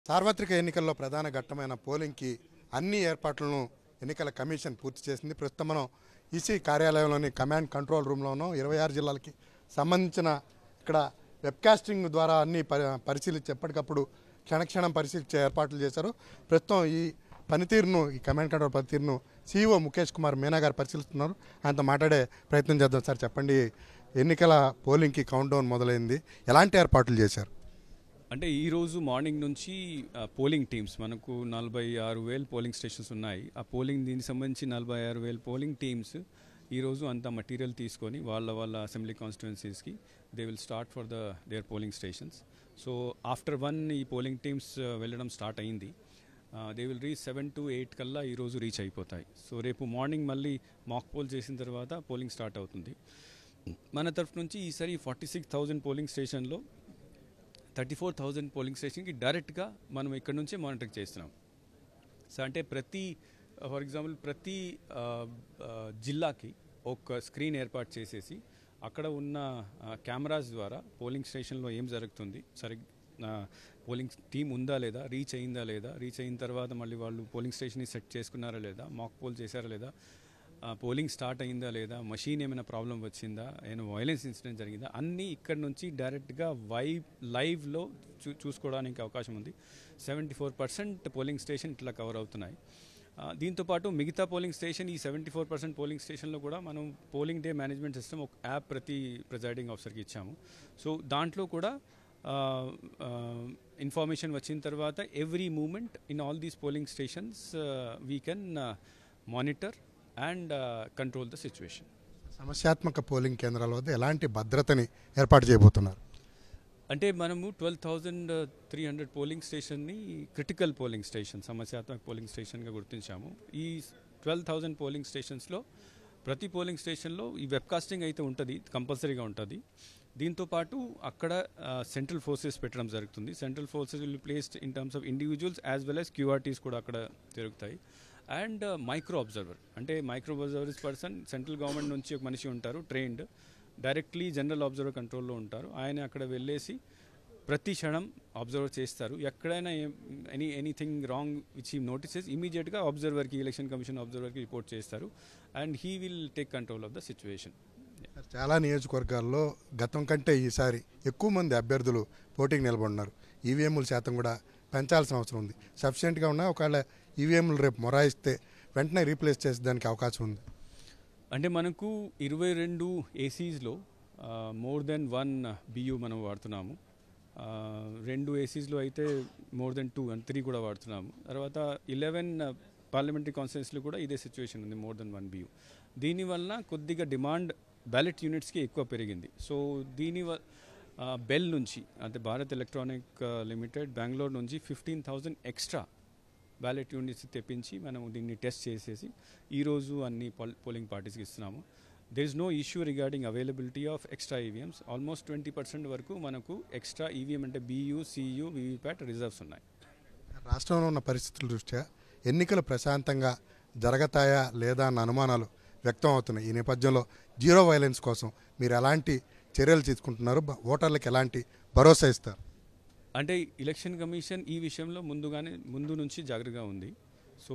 సార్వత్రిక ఎన్నికల్లో ప్రధాన ఘట్టమైన పోలింగ్కి అన్ని ఏర్పాట్లను ఎన్నికల కమిషన్ పూర్తి చేసింది ప్రస్తుతం మనం ఈసీ కార్యాలయంలోని కమాండ్ కంట్రోల్ రూమ్లో ఉన్నాం ఇరవై ఆరు జిల్లాలకి సంబంధించిన ఇక్కడ వెబ్కాస్టింగ్ ద్వారా అన్ని పరి పరిశీలించి ఎప్పటికప్పుడు క్షణక్షణం పరిశీలించే ఏర్పాట్లు చేశారు ప్రస్తుతం ఈ పనితీరును ఈ కమాండ్ కంట్రోల్ పనితీరును సీఈఓ ముఖేష్ కుమార్ మీనా గారు పరిశీలిస్తున్నారు ఆయనతో మాట్లాడే ప్రయత్నం చేద్దాం సార్ చెప్పండి ఎన్నికల పోలింగ్కి కౌంట్ డౌన్ మొదలైంది ఎలాంటి ఏర్పాట్లు చేశారు అంటే ఈ రోజు మార్నింగ్ నుంచి ఆ, పోలింగ్ టీమ్స్ మనకు నలభై ఆరు వేలు పోలింగ్ స్టేషన్స్ ఉన్నాయి ఆ పోలింగ్ దీనికి సంబంధించి నలభై ఆరు వేలు పోలింగ్ టీమ్స్ ఈరోజు అంత మటీరియల్ తీసుకొని వాళ్ళ వాళ్ళ అసెంబ్లీ కాన్స్టిట్యున్సీస్కి they will start for the their polling stations so after one ఈ పోలింగ్ టీమ్స్ వెళ్ళడం స్టార్ట్ అయింది they will reach seven to eight కల్లా ఈరోజు రీచ్ అయిపోతాయి సో రేపు మార్నింగ్ మళ్ళీ మాక్ పోల్ చేసిన తర్వాత పోలింగ్ స్టార్ట్ అవుతుంది మన తరఫు నుంచి ఈసారి ఫార్టీ సిక్స్ థౌజండ్ పోలింగ్ స్టేషన్లో థర్టీ ఫోర్ థౌజండ్ పోలింగ్ స్టేషన్కి డైరెక్ట్గా మనం ఇక్కడ నుంచే మానిటరింగ్ చేస్తున్నాం సో అంటే ప్రతి ఫర్ ఎగ్జాంపుల్ ప్రతి ఆ, ఆ, జిల్లాకి ఒక స్క్రీన్ ఏర్పాటు చేసేసి అక్కడ ఉన్న కెమెరాస్ ద్వారా పోలింగ్ స్టేషన్లో ఏం జరుగుతుంది సరి పోలింగ్ టీం ఉందా లేదా రీచ్ అయిందా లేదా రీచ్ అయిన తర్వాత మళ్ళీ వాళ్ళు పోలింగ్ స్టేషన్ని సెట్ చేసుకున్నారా లేదా మాక్ పోల్ చేశారా లేదా ఆ, పోలింగ్ స్టార్ట్ అయిందా లేదా మషీన్ ఏమైనా ప్రాబ్లం వచ్చిందా ఏమైనా వైలెన్స్ ఇన్సిడెంట్ జరిగిందా అన్నీ ఇక్కడ నుంచి డైరెక్ట్గా వైవ్ లైవ్లో చూ చూసుకోవడానికి అవకాశం ఉంది seventy four percent polling station ఇట్లా కవర్ అవుతున్నాయి ఆ, దీంతో పాటు మిగతా పోలింగ్ స్టేషన్ ఈ సెవెంటీ ఫోర్ పర్సెంట్ పోలింగ్ స్టేషన్లో కూడా మనం పోలింగ్ డే మేనేజ్మెంట్ సిస్టమ్ ఒక యాప్ ప్రతి ప్రిజైడింగ్ ఆఫీసర్కి ఇచ్చాము సో దాంట్లో కూడా ఇన్ఫర్మేషన్ వచ్చిన తర్వాత every moment in all these polling stations we can monitor and control the situation సమస్యాత్మక పోలింగ్ కేంద్రాల వద్ద ఎలాంటి భద్రతని ఏర్పాటు చేయబోతున్నారు అంటే మనము twelve thousand three hundred polling స్టేషన్ని క్రిటికల్ పోలింగ్ స్టేషన్ సమస్యాత్మక పోలింగ్ స్టేషన్గా గుర్తించాము ఈ ట్వెల్వ్ థౌజండ్ పోలింగ్ స్టేషన్స్లో ప్రతి పోలింగ్ స్టేషన్లో ఈ వెబ్కాస్టింగ్ అయితే ఉంటుంది కంపల్సరీగా ఉంటుంది దీంతో పాటు అక్కడ సెంట్రల్ ఫోర్సెస్ పెట్టడం జరుగుతుంది central forces will placed in terms of individuals as well as QRTs కూడా అక్కడ జరుగుతాయి అండ్ మైక్రో అబ్జర్వర్ అంటే micro observers person central government నుంచి ఒక మనిషి ఉంటారు ట్రైన్డ్ డైరెక్ట్లీ జనరల్ అబ్జర్వర్ కంట్రోల్లో ఉంటారు ఆయన అక్కడ వెళ్ళేసి ప్రతి క్షణం అబ్జర్వ్ చేస్తారు ఎక్కడైనా ఎనీ ఎనీథింగ్ రాంగ్ విచ్ ఈ నోటీసెస్ ఇమీడియట్గా అబ్జర్వర్కి ఎలక్షన్ కమిషన్ అబ్జర్వర్కి రిపోర్ట్ చేస్తారు and he will take control of the situation చాలా నియోజకవర్గాల్లో గతం కంటే ఈసారి ఎక్కువ మంది అభ్యర్థులు పోటీకి నిలబడినారు ఈవీఎంల శాతం కూడా పెంచాల్సిన అవసరం ఉంది సఫిషియెంట్గా ఉన్నా ఒకవేళ ఈవీఎంలు రేపు మొరాయిస్తే వెంటనే రీప్లేస్ చేసేదానికి అవకాశం ఉంది అంటే మనకు ఇరవై రెండు ఏసీస్లో మోర్ దెన్ వన్ బియూ మనం వాడుతున్నాము ఆ, రెండు ఏసీస్లో అయితే more than two and three కూడా వాడుతున్నాము తర్వాత ఇలెవెన్ పార్లమెంటరీ కాన్స్టిట్యూన్సీలో కూడా ఇదే సిచ్యువేషన్ ఉంది మోర్ దెన్ వన్ బియూ దీనివల్ల కొద్దిగా డిమాండ్ బ్యాలెట్ యూనిట్స్కి ఎక్కువ పెరిగింది సో దీని వ- ఆ, బెల్ నుంచి అంటే భారత్ ఎలక్ట్రానిక్ లిమిటెడ్ బెంగళూరు నుంచి fifteen thousand extra ballot units తెప్పించి మనం దీన్ని టెస్ట్ చేసేసి ఈరోజు అన్ని పోల్ పోలింగ్ పార్టీస్కి ఇస్తున్నాము there is no issue regarding availability of extra EVMs almost twenty percent వరకు మనకు ఎక్స్ట్రా ఈవీఎం అంటే బీయూ సియూ వీవీప్యాట్ రిజర్వ్స్ ఉన్నాయి రాష్ట్రంలో ఉన్న పరిస్థితుల దృష్ట్యా ఎన్నికలు ప్రశాంతంగా జరగతాయా లేదా అన్న అనుమానాలు వ్యక్తం అవుతున్నాయి ఈ నేపథ్యంలో జీరో వైలెన్స్ కోసం మీరు ఎలాంటి చర్యలు తీసుకుంటున్నారు బ- ఓటర్లకు ఎలాంటి భరోసా ఇస్తారు అంటే ఎలక్షన్ కమిషన్ ఈ విషయంలో ముందుగానే ముందు నుంచి జాగ్రత్తగా ఉంది సో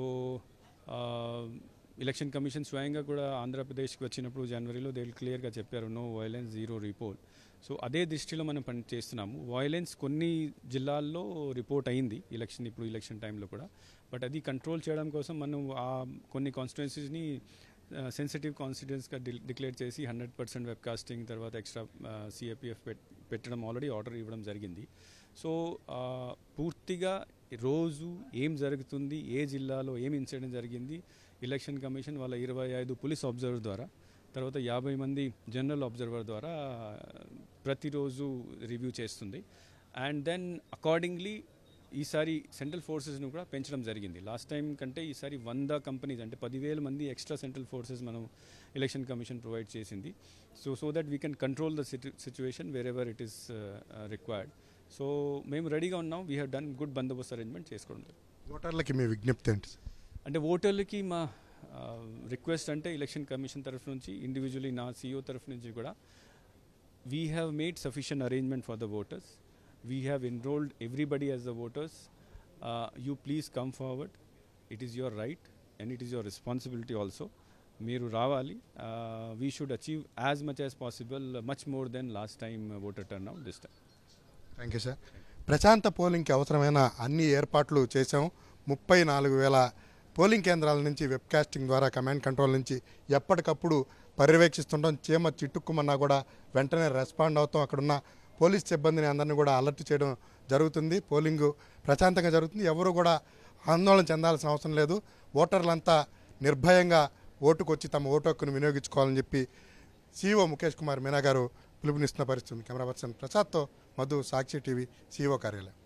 ఆ, ఎలక్షన్ కమిషన్ స్వయంగా కూడా ఆంధ్రప్రదేశ్కి వచ్చినప్పుడు జనవరిలో దే క్లియర్గా చెప్పారు no violence zero report so అదే దృష్టిలో మనం పని చేస్తున్నాము వైలెన్స్ కొన్ని జిల్లాల్లో రిపోర్ట్ అయింది ఎలక్షన్ ఇప్పుడు ఎలక్షన్ టైంలో కూడా బట్ అది కంట్రోల్ చేయడం కోసం మనం ఆ కొన్ని కాన్స్టిట్యున్సీస్ని సెన్సిటివ్ కాన్స్టిట్యున్స్గా డిక్లేర్ చేసి హండ్రెడ్ పర్సెంట్ వెబ్ కాస్టింగ్ తర్వాత ఎక్స్ట్రా సిఏపిఎఫ్ పెట్టడం ఆల్రెడీ ఆర్డర్ ఇవ్వడం జరిగింది సో ఆ, పూర్తిగా రోజు ఏం జరుగుతుంది ఏ జిల్లాలో ఏం ఇన్సిడెంట్ జరిగింది ఎలక్షన్ కమిషన్ వాళ్ళ ఇరవై ఐదు పోలీస్ అబ్జర్వర్ ద్వారా తర్వాత యాభై మంది జనరల్ అబ్జర్వర్ ద్వారా ప్రతిరోజు రివ్యూ చేస్తుంది అండ్ దెన్ అకార్డింగ్లీ ఈసారి సెంట్రల్ ఫోర్సెస్ను కూడా పెంచడం జరిగింది లాస్ట్ టైం కంటే ఈసారి వంద కంపెనీస్ అంటే పదివేల మంది ఎక్స్ట్రా సెంట్రల్ ఫోర్సెస్ మనం ఎలక్షన్ కమిషన్ ప్రొవైడ్ చేసింది so so that we can control the situation wherever it is required so మేము రెడీగా ఉన్నాం వీ హ్యావ్ డన్ గుడ్ బందోబస్తు అరేంజ్మెంట్ చేసుకోవడం ఓటర్లకి మీ విజ్ఞప్తి ఏంటి అంటే ఓటర్లకి మా రిక్వెస్ట్ అంటే ఎలక్షన్ కమిషన్ తరఫు నుంచి ఇండివిజువలీ నా సీఈఓ తరఫు నుంచి కూడా we have made sufficient arrangement for the voters we have enrolled everybody as the voters you please come forward it is your right and it is your responsibility also మీరు రావాలి we should achieve as much as possible much more than last time voter turnout this time thank you sir ప్రశాంత పోలింగ్కి అవసరమైన అన్ని ఏర్పాట్లు చేశాం ముప్పై నాలుగు వేల పోలింగ్ కేంద్రాల నుంచి వెబ్కాస్టింగ్ ద్వారా కమాండ్ కంట్రోల్ నుంచి ఎప్పటికప్పుడు పర్యవేక్షిస్తుంటాం చీమ చిట్టుక్కుమన్నా కూడా వెంటనే రెస్పాండ్ అవుతాం అక్కడున్న పోలీస్ సిబ్బందిని అందరినీ కూడా అలర్ట్ చేయడం జరుగుతుంది పోలింగ్ ప్రశాంతంగా జరుగుతుంది ఎవరు కూడా ఆందోళన చెందాల్సిన అవసరం లేదు ఓటర్లంతా నిర్భయంగా ఓటుకొచ్చి తమ ఓటు హక్కును వినియోగించుకోవాలని చెప్పి సీఈఓ ముఖేష్ కుమార్ మీనా గారు పిలుపునిస్తున్న పరిస్థితి ఉంది కెమెరా పర్సన్ ప్రసాద్తో మధు సాక్షి టీవీ సీఈఓ కార్యాలయం